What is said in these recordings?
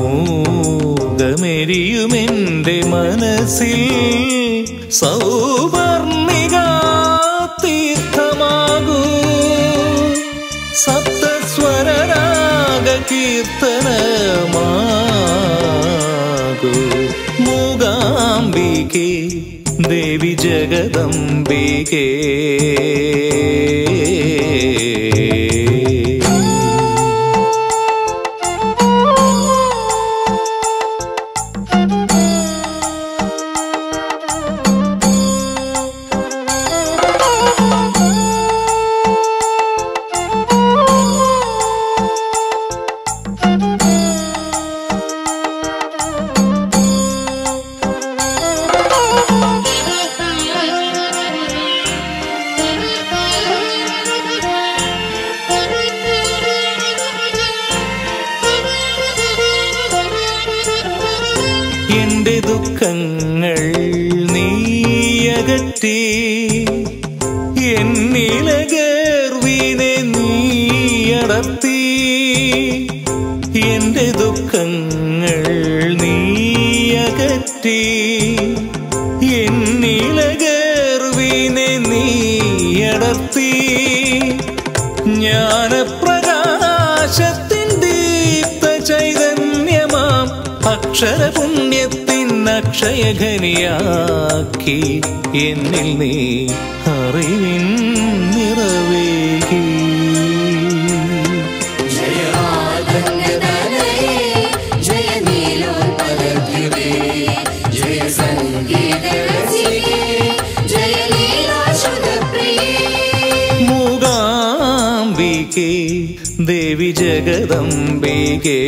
മൂകമെരിയുമെന്റെ മനസ്സിൽ സൗവർണിക തീർത്ഥമാകൂ സപ്തസ്വരരാഗ കീർത്തനമാകൂ മൂകാംബികേ ദേവി ജഗദംബികേ എന്റെ ദുഃഖങ്ങൾ നീയകറ്റി എന്നിലെ ഗർവിനെ നീയടർത്തി എന്റെ ദുഃഖങ്ങൾ നീയകറ്റി എന്നിലെ ഗർവിനെ നീയടർത്തി ജ്ഞാനപ്രകാശത്തിൻ ദീപ്ത ചൈതന്യമാം അക്ഷരപുണ്യത്തിൻ അക്ഷയഖനിയാക്കി എന്നിൽ നീ അറിവിൻ നിറവേകി ജയമാതംഗതനയേ ജയ നീലോത്പലദ്യുതേ ജയ സംഗീതരസികേ ജയ ലീലാശുതപ്രിയേ മൂകാംബികേ ദേവി ജഗദംബികേ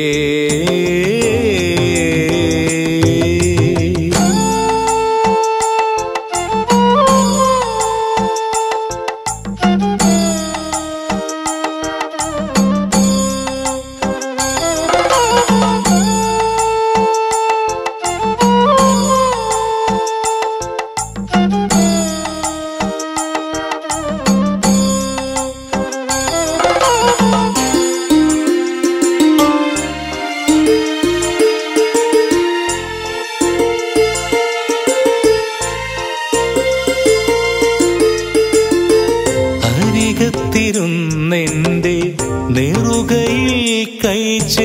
അരികത്തിരുന്നെന്റെ നെറുകയിൽ കൈ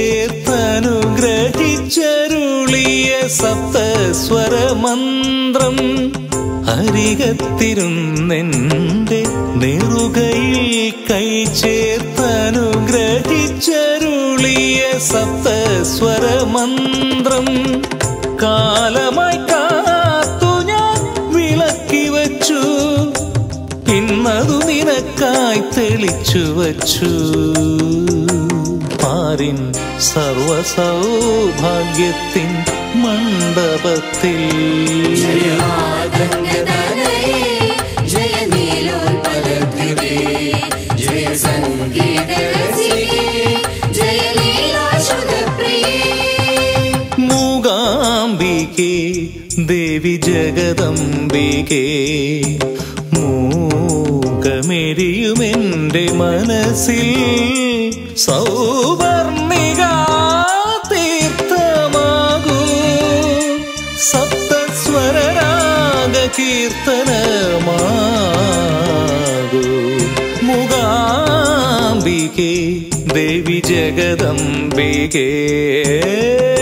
ചേർത്തനുഗ്രഹിച്ചരുളിയ സപ്തസ്വര മന്ത്രം അരികത്തിരുന്നെന്റെ നെറുകയിൽ കൈ ചേർത്തനുഗ്രഹിച്ചരുളിയ സപ്തസ്വര മന്ത്രം കാലമായി കാത്തു ഞാൻ വിളക്കി വച്ചു ഇന്നതു നിനക്കായി തെളിച്ചു വച്ചു പാരിൻ സർവസൗഭാഗ്യത്തിൻ മണ്ഡപത്തിൽ ജയമാതംഗതനയേ ജയ നീലോത്പലദ്യുതേ ജയ സംഗീതരസികേ ജയ ലീലാശുതപ്രിയേ മൂകാംബികേ ദേവി ജഗദംബികേ മൂകമെരിയുമെന്റെ മനസ്സിൽ സൗവർണിക തീർത്ഥമാകൂ സപ്തസ്വരരാഗ കീർത്തനമാകൂ മൂകാംബികേ ദേവി ജഗദംബികേ